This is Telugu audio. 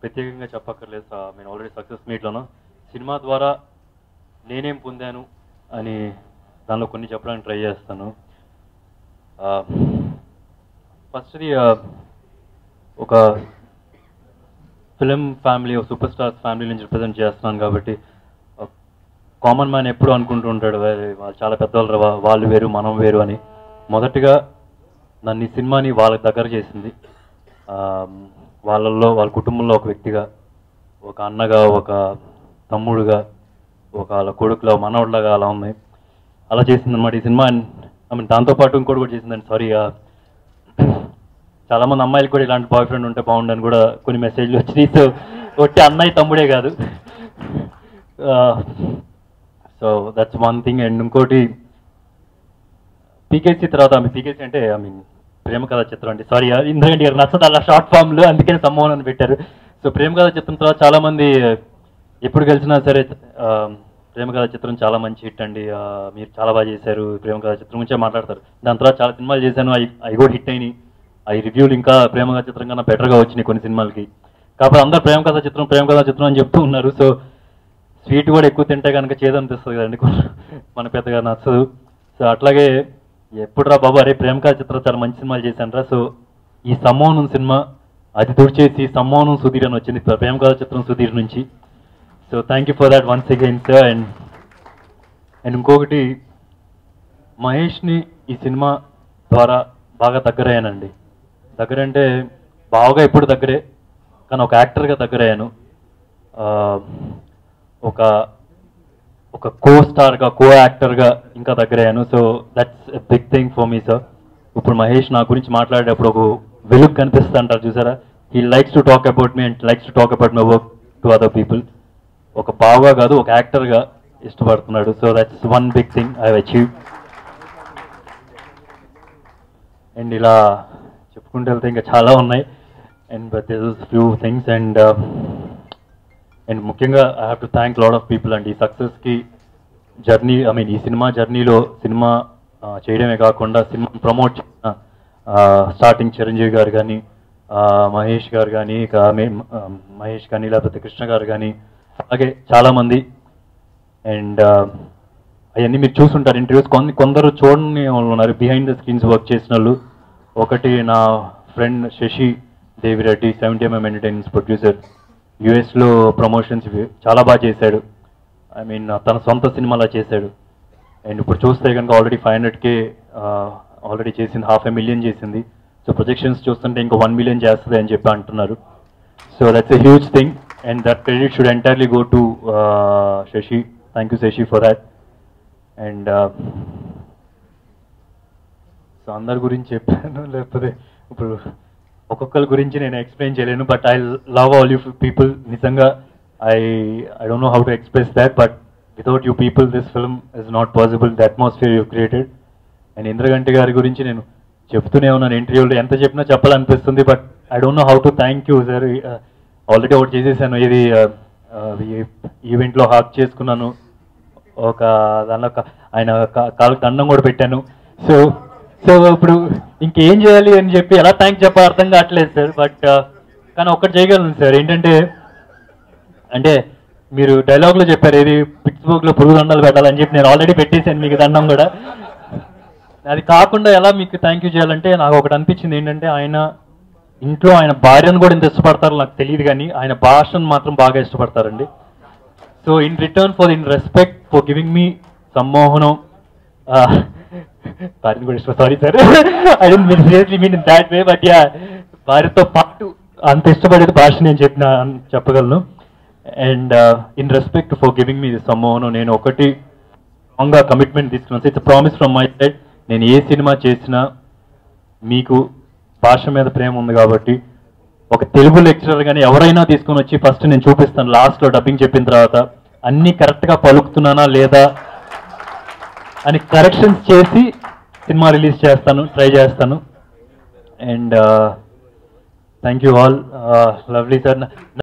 ప్రత్యేకంగా చెప్పక్కర్లేదు సార్ నేను ఆల్రెడీ సక్సెస్ మీట్లోను సినిమా ద్వారా నేనేం పొందాను అని దానిలో కొన్ని చెప్పడానికి ట్రై చేస్తాను ఫస్ట్ది ఒక ఫిలిం ఫ్యామిలీ ఒక సూపర్ స్టార్స్ ఫ్యామిలీ నుంచి రిప్రజెంట్ చేస్తున్నాను కాబట్టి కామన్ మ్యాన్ ఎప్పుడు అనుకుంటూ ఉంటాడు "వే- వాళ్ళు చాలా పెద్దవాళ్ళు రా, వా- వాళ్ళు వేరు మనం వేరు అని మొదటిగా నన్ను ఈ సినిమాని వాళ్ళకి దగ్గర చేసింది ఆ, వాళ్ళల్లో వాళ్ళ కుటుంబంలో ఒక వ్యక్తిగా ఒక అన్నగా ఒక తమ్ముడుగా ఒక వాళ్ళ కొడుకులా మనవడిలాగా అలా ఉంది అలా చేసింది అనమాట ఈ సినిమా ఐ మీన్ దాంతోపాటు ఇంకోటి కూడా చేసిందండి సారీ చాలా మంది అమ్మాయిలకు కూడా ఇలాంటి బాయ్ ఫ్రెండ్ ఉంటే బాగుండని కూడా కొన్ని మెసేజ్లు వచ్చినాయి సో ఒట్టి అన్నయ్య తమ్ముడే కాదు so that's one thing and ఇంకోటి పీకేసీ తర్వాత ఆమె పీకేసీ అంటే ఐ మీన్ ప్రేమ కథ చిత్రం అండి సారీ ఎందుకంటే గారు నచ్చదు అలా షార్ట్ ఫామ్లో అందుకని సంభవం అని పెట్టారు సో ప్రేమ కథ చిత్రం తర్వాత చాలా మంది ఎప్పుడు కలిసినా సరే ఆ, ప్రేమ కథ చిత్రం చాలా మంచి హిట్ అండి ఆ, మీరు చాలా బాగా చేశారు ప్రేమ కథ చిత్రం గురించే మాట్లాడతారు దాని తర్వాత చాలా సినిమాలు చేశాను అవి అవి కూడా హిట్ అయినాయి అవి రివ్యూలు ఇంకా ప్రేమ కథ చిత్రం కన్నా బెటర్గా వచ్చినాయి కొన్ని సినిమాలకి కాకపోతే అందరు ప్రేమ కథ చిత్రం ప్రేమ కథ చిత్రం అని చెప్తూ ఉన్నారు సో స్వీట్ కూడా ఎక్కువ తింటే కనుక చేదనిపిస్తుంది కదండి కొంచెం మన పెద్దగా నచ్చదు సో అట్లాగే ఎప్పుడు రా బాబు అరే ప్రేమ కథ చిత్రం చాలా మంచి సినిమాలు చేశాను సో ఈ సమ్మోహనం సినిమా అది తుడిచేసి సమ్మోహనం సుధీర్ అని వచ్చింది ప్రేమ కథ చిత్రం సుధీర్ నుంచి so thank you for that once again sir and and ఇంకొకటి మహేష్ని ఈ సినిమా ద్వారా బాగా దగ్గరయ్యానండి దగ్గర అంటే బాగా ఎప్పుడు దగ్గరే కానీ ఒక యాక్టర్గా దగ్గరయ్యాను ఆ, ఒక ఒక కో స్టార్గా కో యాక్టర్గా ఇంకా దగ్గరయ్యాను so that's a big thing for me sir ఇప్పుడు మహేష్ నా గురించి మాట్లాడేటప్పుడు ఒక వెలుగు కనిపిస్తా అంటారు చూసారా he likes to talk about me and likes to talk about my work to other people ఒక బాగా కాదు ఒక యాక్టర్గా ఇష్టపడుతున్నాడు so that's one big thing I achieve and ఇలా చెప్పుకుంటూ వెళ్తే ఇంకా చాలా ఉన్నాయి and but this few things and and ముఖ్యంగా I have to thank lot of people అండి ఈ సక్సెస్కి జర్నీ ఐ మీన్ ఈ సినిమా జర్నీలో సినిమా ఆ, చేయడమే కాకుండా సినిమా ప్రమోట్ చేసిన స్టార్టింగ్ చిరంజీవి గారు కానీ మహేష్ గారు కానీ ఇక మే- ఆ, మహేష్ కానీ లేకపోతే కృష్ణ గారు కానీ అలాగే చాలామంది అండ్ అవన్నీ మీరు చూసుంటారు ఇంటర్వ్యూస్ కొన్ని కొందరు చూడని వాళ్ళు ఉన్నారు బిహైండ్ ద స్క్రీన్స్ వర్క్ చేసిన వాళ్ళు ఒకటి నా friend Sasi Devireddy seventy MM entertainments producer యుఎస్లో ప్రమోషన్స్ చాలా బాగా చేశాడు ఐ మీన్ తన సొంత సినిమాలా చేశాడు అండ్ ఇప్పుడు చూస్తే కనుక ఆల్రెడీ ఫైవ్ హండ్రెడ్కే ఆల్రెడీ చేసింది హాఫ్ ఎ మిలియన్ చేసింది సో ప్రొజెక్షన్స్ చూస్తుంటే ఇంకా వన్ మిలియన్ చేస్తుంది అని చెప్పి అంటున్నారు so that's a huge thing and that credit should entirely go to Sasi thank you Sasi for that and so అందరి గురించి చెప్పాను లేకపోతే ఇప్పుడు ఒక్కొక్కరి గురించి నేను ఎక్స్ప్లెయిన్ చేయలేను but I love all you people నిజంగా I I don't know how to express that but without you people this film is not possible the atmosphere you created and Indraganti garu గురించి నేను చెప్తూనే ఉన్నాను ఇంటర్వ్యూలో ఎంత చెప్పినా చెప్పాలనిపిస్తుంది but I don't know how to thank you sir already ఒకటి చేసేసాను ఇది ఈవెంట్లో హాక్ చేసుకున్నాను ఒక దానిలో క- ఆయన కా- కాళ్ళకి దండం కూడా పెట్టాను సో సో ఇప్పుడు ఇంకేం చేయాలి అని చెప్పి ఎలా థ్యాంక్ చెప్పాలి అర్థం కావట్లేదు సార్ బట్ కానీ ఒక్కటి చేయగలను సార్ ఏంటంటే అంటే మీరు డైలాగ్లో చెప్పారు ఏది పిట్స్బర్గ్లో పురుగు దండాలు పెట్టాలని చెప్పి నేను ఆల్రెడీ పెట్టేశాను మీకు దండం కూడా అది కాకుండా ఎలా మీకు థ్యాంక్ యూ చేయాలంటే నాకు ఒకటి అనిపించింది ఏంటంటే ఆయన ఇంట్లో ఆయన భార్యను కూడా ఇంత ఇష్టపడతారో నాకు తెలియదు కానీ ఆయన భాషను మాత్రం బాగా ఇష్టపడతారండి so in return for in respect for giving me Sammohanam భార్యను కూడా ఇష్టం sorry sir I don't mean seriously mean in that way but ya భార్యతో పాటు అంత ఇష్టపడేది భాష నేను చెప్పిన చెప్పగలను and in respect for giving me Sammohanam నేను ఒకటి స్ట్రాంగ్గా కమిట్మెంట్ తీసుకున్నాను it's promise from my side నేను ఏ సినిమా చేసినా మీకు భాష మీద ప్రేమ ఉంది కాబట్టి ఒక తెలుగు లెక్చరర్ కానీ ఎవరైనా తీసుకొని వచ్చి ఫస్ట్ నేను చూపిస్తాను లాస్ట్లో డబ్బింగ్ చెప్పిన తర్వాత అన్ని కరెక్ట్గా పలుకుతున్నానా లేదా అని కరెక్షన్స్ చేసి సినిమా రిలీజ్ చేస్తాను ట్రై చేస్తాను and thank you all lovely sir